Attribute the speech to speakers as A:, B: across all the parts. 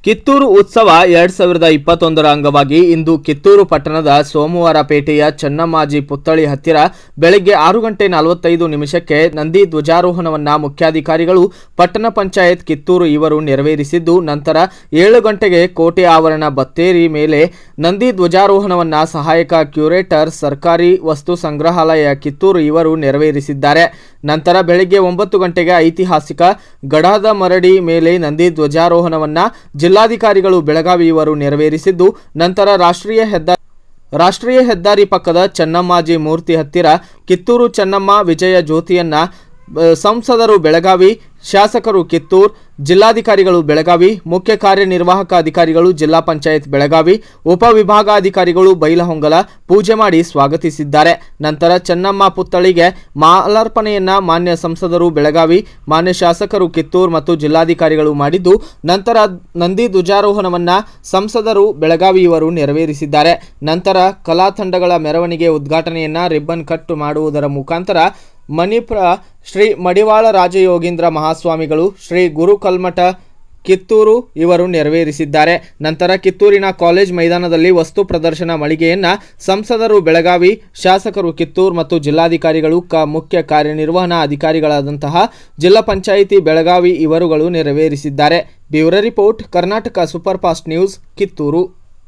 A: ಕಿತ್ತೂರು ಉತ್ಸವ ಎರಡ್ ಸಾವಿರದ ಇಪ್ಪತ್ತೊಂದರ ಅಂಗವಾಗಿ ಇಂದು ಕಿತ್ತೂರು ಪಟ್ಟಣದ ಸೋಮವಾರಪೇಟೆಯ ಚೆನ್ನಮ್ಮಾಜಿ ಪುತ್ಥಳಿ ಹತ್ತಿರ ಬೆಳಗ್ಗೆ ಆರು ಗಂಟೆ ನಲವತ್ತೈದು ನಿಮಿಷಕ್ಕೆ ನಂದಿ ಧ್ವಜಾರೋಹಣವನ್ನ ಮುಖ್ಯಾಧಿಕಾರಿಗಳು ಪಟ್ಟಣ ಪಂಚಾಯತ್ ಕಿತ್ತೂರು ಇವರು ನೆರವೇರಿಸಿದ್ದು ನಂತರ ಏಳು ಗಂಟೆಗೆ ಕೋಟೆ ಆವರಣ ಬತ್ತೇರಿ ಮೇಲೆ ನಂದಿ ಧ್ವಜಾರೋಹಣವನ್ನ ಸಹಾಯಕ ಕ್ಯೂರೇಟರ್ ಸರ್ಕಾರಿ ವಸ್ತು ಸಂಗ್ರಹಾಲಯ ಕಿತ್ತೂರು ಇವರು ನೆರವೇರಿಸಿದ್ದಾರೆ ನಂತರ ಬೆಳಗ್ಗೆ ಒಂಬತ್ತು ಗಂಟೆಗೆ ಐತಿಹಾಸಿಕ ಗಡಾದ ಮರಡಿ ಮೇಲೆ ನಂದಿ ಧ್ವಜಾರೋಹಣವನ್ನ ಜಿಲ್ಲಾಧಿಕಾರಿಗಳು ಬೆಳಗಾವಿ ಇವರು ನೆರವೇರಿಸಿದ್ದು ನಂತರ ರಾಷ್ಟ್ರೀಯ ಹೆದ್ದಾರಿ ರಾಷ್ಟ್ರೀಯ ಹೆದ್ದಾರಿ ಪಕ್ಕದ ಚೆನ್ನಮ್ಮಾಜಿ ಮೂರ್ತಿ ಹತ್ತಿರ ಕಿತ್ತೂರು ಚೆನ್ನಮ್ಮ ವಿಜಯ ಜ್ಯೋತಿಯನ್ನ ಬ- ಸಂಸದರು ಬೆಳಗಾವಿ ಶಾಸಕರು ಕಿತ್ತೂರ್ ಜಿಲ್ಲಾಧಿಕಾರಿಗಳು ಬೆಳಗಾವಿ ಮುಖ್ಯ ಕಾರ್ಯನಿರ್ವಾಹಕ ಅಧಿಕಾರಿಗಳು ಜಿಲ್ಲಾ ಪಂಚಾಯತ್ ಬೆಳಗಾವಿ ಉಪವಿಭಾಗಾಧಿಕಾರಿಗಳು ಬೈಲಹೊಂಗಲ ಪೂಜೆ ಮಾಡಿ ಸ್ವಾಗತಿಸಿದ್ದಾರೆ ನಂತರ ಚೆನ್ನಮ್ಮ ಪುತ್ಥಳಿಗೆ ಮಾಲಾರ್ಪಣೆಯನ್ನ ಮಾನ್ಯ ಸಂಸದರು ಬೆಳಗಾವಿ ಮಾನ್ಯ ಶಾಸಕರು ಕಿತ್ತೂರ್ ಮತ್ತು ಜಿಲ್ಲಾಧಿಕಾರಿಗಳು ಮಾಡಿದ್ದು ನಂತರ ನಂದಿ ಧ್ವಜಾರೋಹಣವನ್ನ ಸಂಸದರು ಬೆಳಗಾವಿ ಇವರು ನೆರವೇರಿಸಿದ್ದಾರೆ ನಂತರ ಕಲಾ ತಂಡಗಳ ಮೆರವಣಿಗೆ ಉದ್ಘಾಟನೆಯನ್ನ ರಿಬ್ಬನ್ ಕಟ್ ಮಾಡುವುದರ ಮುಖಾಂತರ ಮಣಿಪುರ ಶ್ರೀ ಮಡಿವಾಳ ರಾಜಯೋಗೀಂದ್ರ ಮಹಾಸ್ವಾಮಿಗಳು ಶ್ರೀ ಗುರು ಕಲ್ಮಠ ಕಿತ್ತೂರು ಇವರು ನೆರವೇರಿಸಿದ್ದಾರೆ ನಂತರ ಕಿತ್ತೂರಿನ ಕಾಲೇಜ್ ಮೈದಾನದಲ್ಲಿ ವಸ್ತು ಪ್ರದರ್ಶನ ಮಳಿಗೆಯನ್ನ ಸಂಸದರು ಬೆಳಗಾವಿ ಶಾಸಕರು ಕಿತ್ತೂರು ಮತ್ತು ಜಿಲ್ಲಾಧಿಕಾರಿಗಳು ಕ ಮುಖ್ಯ ಕಾರ್ಯನಿರ್ವಹಣಾ ಅಧಿಕಾರಿಗಳಾದಂತಹ ಜಿಲ್ಲಾ ಪಂಚಾಯಿತಿ ಬೆಳಗಾವಿ ಇವರುಗಳು ನೆರವೇರಿಸಿದ್ದಾರೆ bureau report Karnataka super fast news Kittur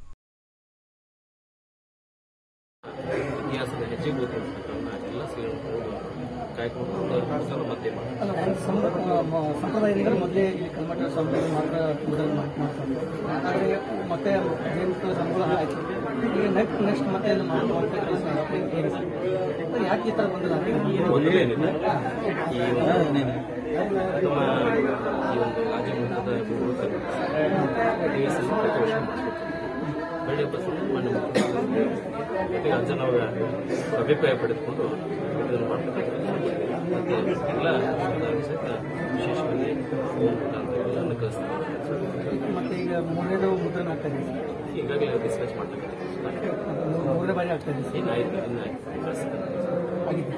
B: ಇತಿಹಾಸದ ಹೆಜ್ಜೆ ಗೊತ್ತಿರ್ತಕ್ಕಂಥ ಎಲ್ಲ ಸೇರಿಕೊಂಡು ಕಾರ್ಯಕ್ರಮ ಮತ್ತೆ ಮಾಡಿ
C: ಅಲ್ಲ ಒಂದು ಸಂ- ಮ- ಸಂಪ್ರದಾಯದಿಂದ ಮೊದಲೇ ಈ ಕಲ್ಮಠ ಸ್ವಾಮಿಗಳು ಮಾತ್ರ ಮೊದಲು ಮಾಡ್- ಮಾಡ್ತಾರೆ ಆದರೆ ಮತ್ತೆ ಜಯಂತ ಸಂಬಳ ಆಯಿತು ಈಗ ನೆಕ್ಸ್ಟ್ ನೆಕ್ಸ್ಟ್ ಮತ್ತೆ ಏನು ಮಾಡುವಂಥ ಕೆಲಸ ಏನಿದೆ ಅದು ಯಾಕೆ ಈ ಥರ ಬಂದಿಲ್ಲ
B: ಮೊದಲೇನಿಲ್ಲ ಈ ಒಂದು ನಮ್ಮ ಈ ಒಂದು ರಾಜಮಂಡಲದ ಮೂಲಕ ದೇವಸ್ಥಾನ ಪ್ರತಿ ವರ್ಷ ಮಾಡ್ಕೊಳ್ತೀವಿ ಬೆಳ್ಳಿ ಹಬ್ಬ ಸಹಿತ ಮಣ್ಣು ಮತ್ತೆ ಅಂಜನ ಅವರ ಅಭಿಪ್ರಾಯ ಪಡೆದುಕೊಂಡು ಇದನ್ನು ಮಾಡ್ತಕ್ಕಂಥ ಮತ್ತೆ ಎಲ್ಲ ಸಮುದಾಯ ಸಹಿತ ವಿಶೇಷವಾಗಿ ಫೋನ್ ಮುಖಾಂತರ ಎಲ್ಲ ಕಳಿಸ್ತಾರೆ
C: ಮತ್ತೆ ಈಗ ಮೂರನೇದು ಮುದ್ರಣ ಆಗ್ತಾ ಇದೆ
B: ಈಗಾಗಲೇ ಡಿಸ್ಕಸ್ ಮಾಡ್ತಕ್ಕಂಥ
C: ಅದು ಮೂರನೇ ಬಾರಿ ಆಗ್ತಾ ಇದೆ
B: ಏನಾಯ್ತು ಇನ್ನಾಯ್ತು ಕಳಿಸ್ತಾರೆ
C: ಆಗಿದೆ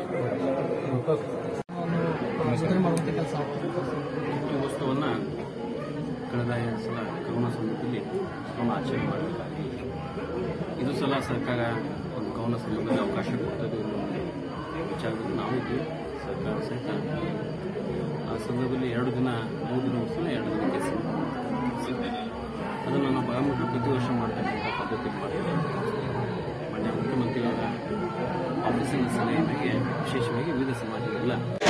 C: ಮುದ್ರಣ ಮಾಡುವಂಥ ಕೆಲಸ
B: ಈ ವಸ್ತುವನ್ನು ಕಳೆದ ಎರಡು ಸಲ ಕರೋನಾ ಸಂದರ್ಭದಲ್ಲಿ ನಾವು ಆಚರಣೆ ಮಾಡಬೇಕಾಗಿ ಇದು ಸಲ ಸರ್ಕಾರ ಒಂದು ಕವನ ಸಂದರ್ಭದಲ್ಲಿ ಅವಕಾಶ ಕೊಡ್ತದೆ ಅನ್ನೋ ಒಂದು ವಿಚಾರದಲ್ಲಿ ನಾವು ಇದ್ವಿ ಸರ್ಕಾರ ಸಹಿತ ಆ ಸಂದರ್ಭದಲ್ಲಿ ಎರಡು ದಿನ ಮೂರು ದಿನ ವಸ್ತುನ ಎರಡು ದಿನ ಕೆಲಸ ಅದನ್ನು ನಾವು ಬಾಮುಟ್ಟು ಪ್ರತಿ ವರ್ಷ ಮಾಡತಕ್ಕಂಥ ಪದ್ಧತಿ ಮಾಡ್ತೀವಿ ಮಾನ್ಯ ಮುಖ್ಯಮಂತ್ರಿಯವರ ಆಫೀಸಿನ ಸಲಹೆ ಮೇರೆಗೆ ವಿಶೇಷವಾಗಿ ವಿವಿಧ ಸಮಾಜಗಳೆಲ್ಲ